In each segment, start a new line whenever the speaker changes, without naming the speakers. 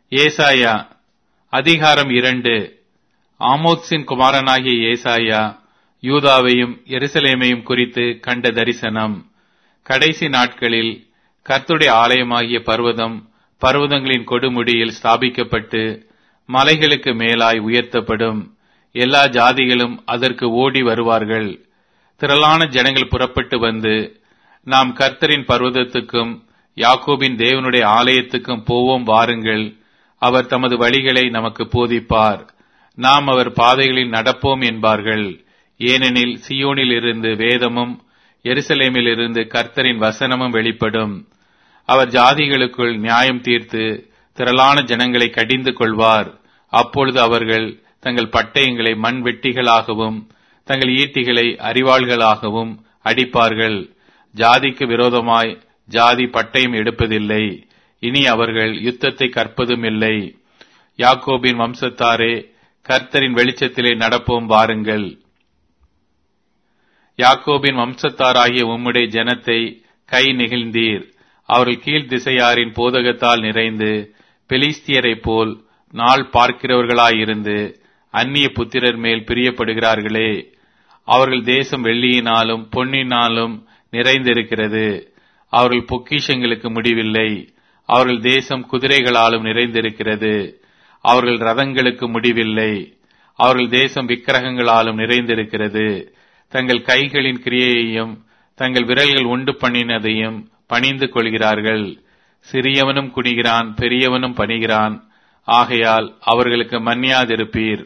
ஏசாயா அதிகாரம் இரண்டு ஆமோத்ஸின் குமாரனாகிய ஏசாயா யூதாவையும் எருசலேமையும் குறித்து கண்ட தரிசனம் கடைசி நாட்களில் கர்த்துடைய ஆலயமாகிய பர்வதம் பர்வதங்களின் கொடுமுடியில் ஸ்தாபிக்கப்பட்டு மலைகளுக்கு மேலாய் உயர்த்தப்படும் எல்லா ஜாதிகளும் அதற்கு ஓடி வருவார்கள் திரளான ஜனங்கள் புறப்பட்டு வந்து நாம் கர்த்தரின் பர்வதத்துக்கும் யாக்கோபின் தேவனுடைய ஆலயத்துக்கும் போவோம் வாருங்கள் அவர் தமது வழிகளை நமக்கு போதிப்பார் நாம் அவர் பாதைகளில் நடப்போம் என்பார்கள் ஏனெனில் சியோனில் இருந்து வேதமும் எருசலேமில் இருந்து கர்த்தரின் வசனமும் வெளிப்படும் அவர் ஜாதிகளுக்குள் நியாயம் தீர்த்து திரளான ஜனங்களை கடிந்து கொள்வார் அப்பொழுது அவர்கள் தங்கள் பட்டயங்களை மண் வெட்டிகளாகவும் தங்கள் ஈட்டிகளை அறிவாள்களாகவும் அடிப்பார்கள் ஜாதிக்கு விரோதமாய் ஜாதி பட்டயம் எடுப்பதில்லை இனி அவர்கள் யுத்தத்தை கற்பதும் இல்லை யாக்கோபின் வம்சத்தாரே கர்த்தரின் வெளிச்சத்திலே நடப்போம் வாருங்கள் யாக்கோபின் வம்சத்தாராகிய உம்முடைய ஜனத்தை கை நெகிழ்ந்தீர் அவர்கள் கீழ் திசையாரின் போதகத்தால் நிறைந்து பெலிஸ்தியரைப் போல் நாள் பார்க்கிறவர்களாயிருந்து அந்நிய புத்திரர் மேல் பிரியப்படுகிறார்களே அவர்கள் தேசம் வெள்ளியினாலும் பொன்னினாலும் நிறைந்திருக்கிறது அவர்கள் பொக்கிஷங்களுக்கு முடிவில்லை அவர்கள் தேசம் குதிரைகளாலும் நிறைந்திருக்கிறது அவர்கள் ரதங்களுக்கு முடிவில்லை அவர்கள் தேசம் விக்கிரகங்களாலும் நிறைந்திருக்கிறது தங்கள் கைகளின் கிரியையையும் தங்கள் விரல்கள் உண்டு பண்ணினதையும் பணிந்து கொள்கிறார்கள் சிறியவனும் குனிகிறான் பெரியவனும் பணிகிறான் ஆகையால் அவர்களுக்கு மன்னியாதிருப்பீர்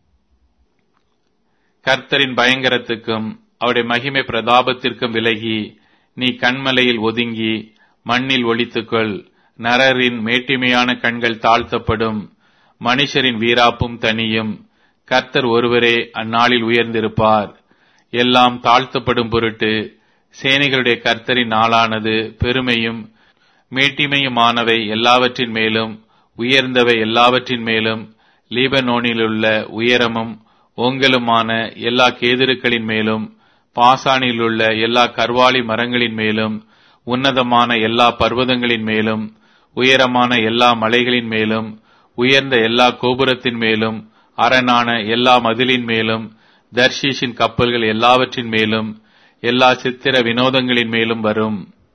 கர்த்தரின் பயங்கரத்துக்கும் அவருடைய மகிமை பிரதாபத்திற்கும் விலகி நீ கண்மலையில் ஒதுங்கி மண்ணில் ஒளித்துக்கொள் நரரின் மேட்டிமையான கண்கள் தாழ்த்தப்படும் மனுஷரின் வீராப்பும் தனியும் கர்த்தர் ஒருவரே அந்நாளில் உயர்ந்திருப்பார் எல்லாம் தாழ்த்தப்படும் பொருட்டு சேனைகளுடைய கர்த்தரின் நாளானது பெருமையும் மேட்டிமையுமானவை எல்லாவற்றின் மேலும் உயர்ந்தவை எல்லாவற்றின் மேலும் லீபனோனிலுள்ள உயரமும் ஓங்கலுமான எல்லா கேதுருக்களின் மேலும் பாசானிலுள்ள எல்லா கர்வாலி மரங்களின் மேலும் உன்னதமான எல்லா பர்வதங்களின் மேலும் உயரமான எல்லா மலைகளின் மேலும் உயர்ந்த எல்லா கோபுரத்தின் மேலும் அரணான எல்லா மதிலின் மேலும் தர்ஷீஷின் கப்பல்கள் எல்லாவற்றின் மேலும் எல்லா சித்திர வினோதங்களின் மேலும் வரும்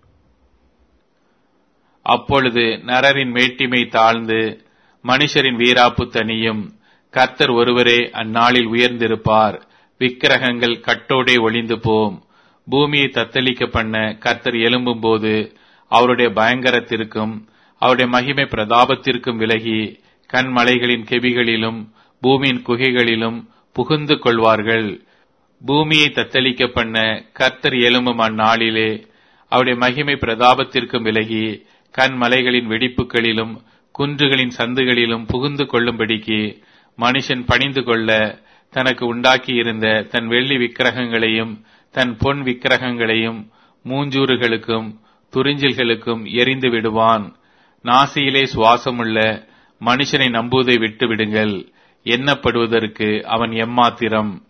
அப்பொழுது நரரின் மேட்டிமை தாழ்ந்து மனுஷரின் வீராப்பு தனியும் கர்த்தர் ஒருவரே அந்நாளில் உயர்ந்திருப்பார் விக்கிரகங்கள் கட்டோடே ஒளிந்து போம் பூமியை தத்தளிக்க பண்ண கர்த்தர் எழும்பும் போது அவருடைய பயங்கரத்திற்கும் அவருடைய மகிமை பிரதாபத்திற்கும் விலகி கண்மலைகளின் கெபிகளிலும் பூமியின் குகைகளிலும் புகுந்து கொள்வார்கள் பூமியை தத்தளிக்க பண்ண கர்த்தர் எழும்பும் அந்நாளிலே அவருடைய மகிமை பிரதாபத்திற்கும் விலகி கண்மலைகளின் வெடிப்புகளிலும் குன்றுகளின் சந்துகளிலும் புகுந்து கொள்ளும்படிக்கு மனுஷன் பணிந்து கொள்ள தனக்கு உண்டாக்கி இருந்த தன் வெள்ளி விக்கிரகங்களையும் தன் பொன் விக்கிரகங்களையும் மூஞ்சூறுகளுக்கும் துறிஞ்சில்களுக்கும் எரிந்து விடுவான் நாசியிலே சுவாசமுள்ள மனுஷனை நம்புவதை விட்டு விடுங்கள் எண்ணப்படுவதற்கு அவன் எம்மாத்திரம்